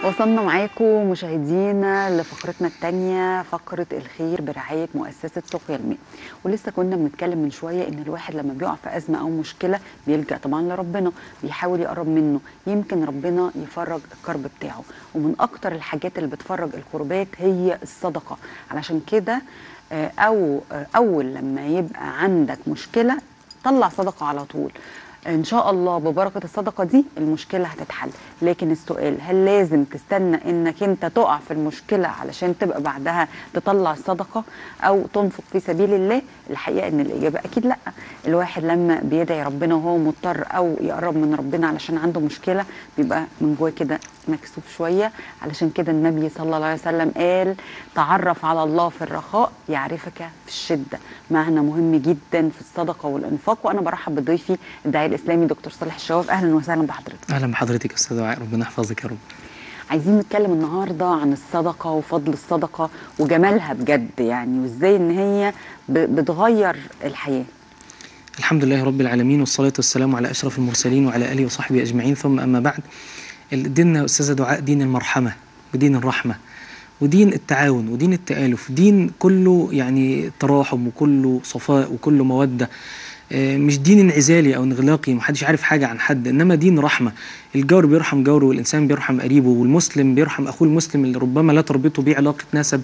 وصلنا معاكم مشاهدينا لفقرتنا الثانية فقرة الخير برعاية مؤسسة سقيا الماء ولسه كنا بنتكلم من شوية إن الواحد لما بيقع في أزمة أو مشكلة بيلجأ طبعا لربنا بيحاول يقرب منه يمكن ربنا يفرج الكرب بتاعه ومن أكتر الحاجات اللي بتفرج الكربات هي الصدقة علشان كده آه، أو آه، أول لما يبقى عندك مشكلة طلع صدقة على طول ان شاء الله ببركه الصدقه دي المشكله هتتحل لكن السؤال هل لازم تستنى انك انت تقع في المشكله علشان تبقى بعدها تطلع الصدقه او تنفق في سبيل الله الحقيقه ان الاجابه اكيد لا الواحد لما بيدعي ربنا وهو مضطر او يقرب من ربنا علشان عنده مشكله بيبقى من جواه كده مكسوف شويه علشان كده النبي صلى الله عليه وسلم قال تعرف على الله في الرخاء يعرفك في الشده معنى مهم جدا في الصدقه والانفاق وانا برحب بضيفي الداعيه الاسلامي دكتور صالح الشواف اهلا وسهلا بحضرتك اهلا بحضرتك يا استاذ دعاء ربنا يحفظك يا رب عايزين نتكلم النهارده عن الصدقه وفضل الصدقه وجمالها بجد يعني وازاي ان هي ب- بتغير الحياه الحمد لله رب العالمين والصلاة والسلام على أشرف المرسلين وعلى آله وصحبه أجمعين ثم أما بعد ديننا يا أستاذة دعاء دين المرحمة ودين الرحمة ودين التعاون ودين التآلف دين كله يعني تراحم وكله صفاء وكله مودة آه، مش دين انعزالي او انغلاقي محدش عارف حاجه عن حد انما دين رحمه الجار بيرحم جاره والانسان بيرحم قريبه والمسلم بيرحم اخوه المسلم اللي ربما لا تربطه بيه علاقه نسب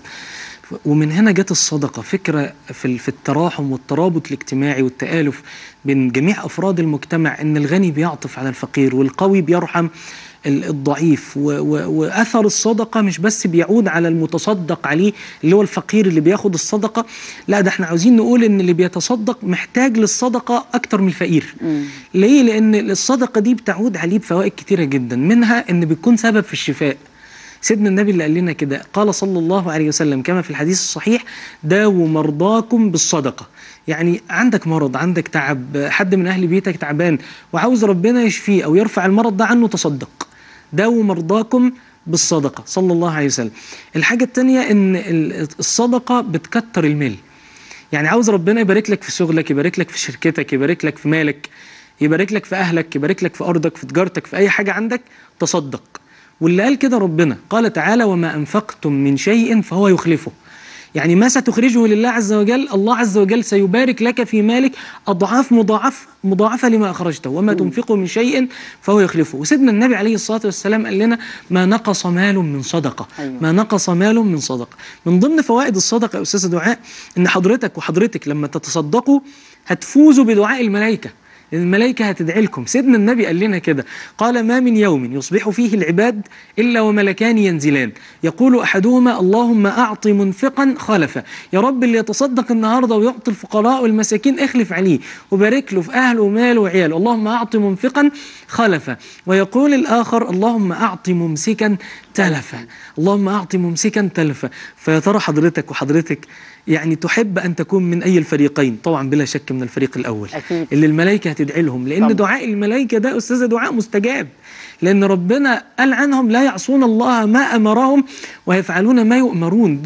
ومن هنا جت الصدقة فكرة في ال- في التراحم والترابط الاجتماعي والتآلف بين جميع أفراد المجتمع إن الغني بيعطف على الفقير والقوي بيرحم ال- الضعيف و و وأثر الصدقة مش بس بيعود على المتصدق عليه اللي هو الفقير اللي بياخد الصدقة لا ده احنا عاوزين نقول إن اللي بيتصدق محتاج للصدقة أكتر من الفقير ليه؟ لأن الصدقة دي بتعود عليه بفوائد كتيرة جدا منها إن بتكون سبب في الشفاء سيدنا النبي اللي قال لنا كده قال صلى الله عليه وسلم كما في الحديث الصحيح داووا مرضاكم بالصدقة يعني عندك مرض عندك تعب حد من أهل بيتك تعبان وعاوز ربنا يشفيه أو يرفع المرض ده عنه تصدق داووا مرضاكم بالصدقة صلى الله عليه وسلم الحاجة التانية إن ال- الصدقة بتكتر المال يعني عاوز ربنا يبارك لك في شغلك يبارك لك في شركتك يبارك لك في مالك يبارك لك في أهلك يبارك لك في أرضك في تجارتك في أي حاجة عندك تصدق واللي قال كده ربنا قال تعالى وما أنفقتم من شيء فهو يخلفه يعني ما ستخرجه لله عز وجل الله عز وجل سيبارك لك في مالك أضعاف مضاعف مضاعفة لما أخرجته وما تنفقه من شيء فهو يخلفه وسيدنا النبي عليه الصلاة والسلام قال لنا ما نقص مال من صدقة أيوة. ما نقص مال من صدقة من ضمن فوائد الصدقة يا أستاذة دعاء إن حضرتك وحضرتك لما تتصدقوا هتفوزوا بدعاء الملائكة الملائكة هتدعي لكم سيدنا النبي قال لنا كده قال ما من يوم يصبح فيه العباد إلا وملكان ينزلان يقول أحدهما اللهم أعط منفقا خلفا يا رب اللي يتصدق النهاردة ويعطي الفقراء والمساكين اخلف عليه وبارك له في أهله وماله وعياله اللهم أعط منفقا خلفا ويقول الآخر اللهم أعط ممسكا تلفا اللهم أعط ممسكا تلفا فيا ترى حضرتك وحضرتك يعني تحب أن تكون من أي الفريقين طبعا بلا شك من الفريق الأول أكيد. اللي الملائكة هتدعي لهم لأن طبعا. دعاء الملائكة ده أستاذة دعاء مستجاب لأن ربنا قال عنهم لا يعصون الله ما أمرهم ويفعلون ما يؤمرون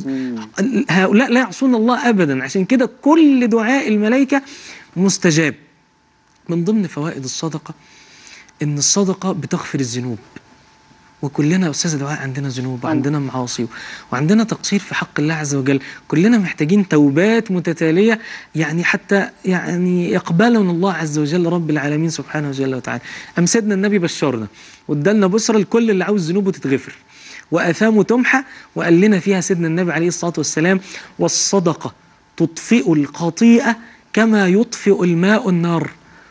هؤلاء لا يعصون الله أبدا عشان كده كل دعاء الملائكة مستجاب من ضمن فوائد الصدقة إن الصدقة بتغفر الذنوب وكلنا يا استاذه دعاء عندنا ذنوب وعندنا معاصي وعندنا تقصير في حق الله عز وجل كلنا محتاجين توبات متتاليه يعني حتى يعني يقبلنا الله عز وجل رب العالمين سبحانه وجل وتعالى ام سيدنا النبي بشرنا وادالنا بشرى لكل اللي عاوز ذنوبه تتغفر واثامه تمحى وقال لنا فيها سيدنا النبي عليه الصلاه والسلام والصدقه تطفئ الخطيئه كما يطفئ الماء النار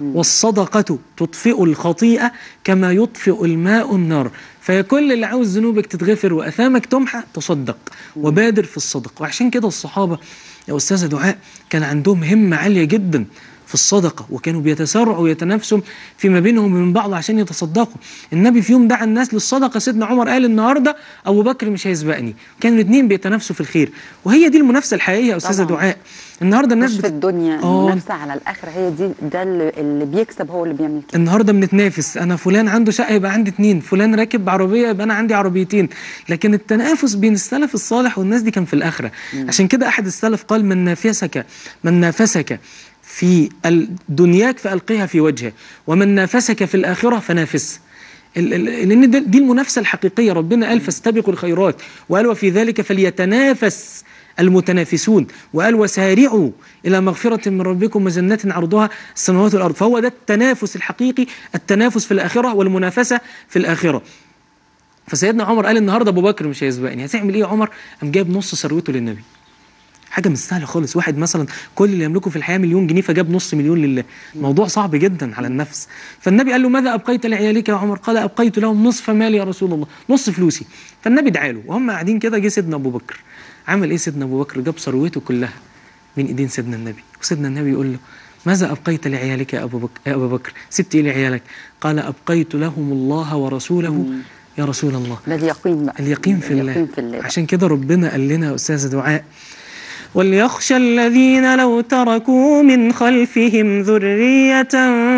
والصدقة تطفئ الخطيئة كما يطفئ الماء النار فيا كل اللي عاوز ذنوبك تتغفر وأثامك تمحى تصدق وبادر في الصدق وعشان كده الصحابة يا أستاذة دعاء كان عندهم همة عالية جدا في الصدقة وكانوا بيتسارعوا ويتنافسوا فيما بينهم وبين بعض عشان يتصدقوا النبي في يوم دعا الناس للصدقة سيدنا عمر قال النهاردة أبو بكر مش هيسبقني كانوا الاثنين بيتنافسوا في الخير وهي دي المنافسة الحقيقية يا أستاذة طبعاً. دعاء النهاردة الناس مش في بت... الدنيا آه. المنافسه على الاخره هي دي ده اللي, اللي بيكسب هو اللي بيعمل كده النهارده بنتنافس انا فلان عنده شقه يبقى عندي اتنين فلان راكب عربيه يبقى انا عندي عربيتين لكن التنافس بين السلف الصالح والناس دي كان في الاخره عشان كده احد السلف قال من نافسك من نافسك في ال- دنياك فالقها في وجهه ومن نافسك في الاخره فنافسه ال- ال- لان ده- دي المنافسه الحقيقيه ربنا قال فاستبقوا الخيرات وقال وفي ذلك فليتنافس المتنافسون وقال وسارعوا الى مغفره من ربكم وجنات عرضها السماوات والارض فهو ده التنافس الحقيقي التنافس في الاخره والمنافسه في الاخره فسيدنا عمر قال النهارده ابو بكر مش هيسبقني هتعمل ايه يا عمر قام جايب نص ثروته للنبي حاجه مش سهله خالص واحد مثلا كل اللي يملكه في الحياه مليون جنيه فجاب نص مليون لله موضوع صعب جدا على النفس فالنبي قال له ماذا ابقيت لعيالك يا عمر قال ابقيت لهم نصف مالي يا رسول الله نص فلوسي فالنبي دعا له وهم قاعدين كده جه سيدنا ابو بكر عمل ايه سيدنا ابو بكر جاب ثروته كلها من ايدين سيدنا النبي وسيدنا النبي يقول له ماذا ابقيت لعيالك يا ابو بكر يا ابو بكر سبت ايه لعيالك قال ابقيت لهم الله ورسوله يا رسول الله ده اليقين بقى اليقين في الله, اليقين في الله بقى. عشان كده ربنا قال لنا يا استاذه دعاء وليخشى الذين لو تركوا من خلفهم ذرية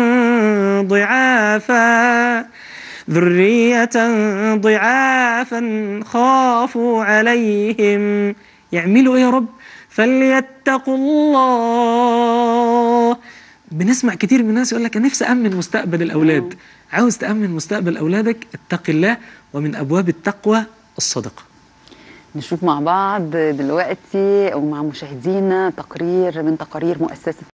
ضعافا ذرية ضعافا خافوا عليهم يعملوا ايه يا رب فليتقوا الله بنسمع كتير من الناس يقول لك انا نفسي امن مستقبل الاولاد عاوز تامن مستقبل اولادك اتق الله ومن ابواب التقوى الصدقه نشوف مع بعض دلوقتي ومع مشاهدينا تقرير من تقارير مؤسسة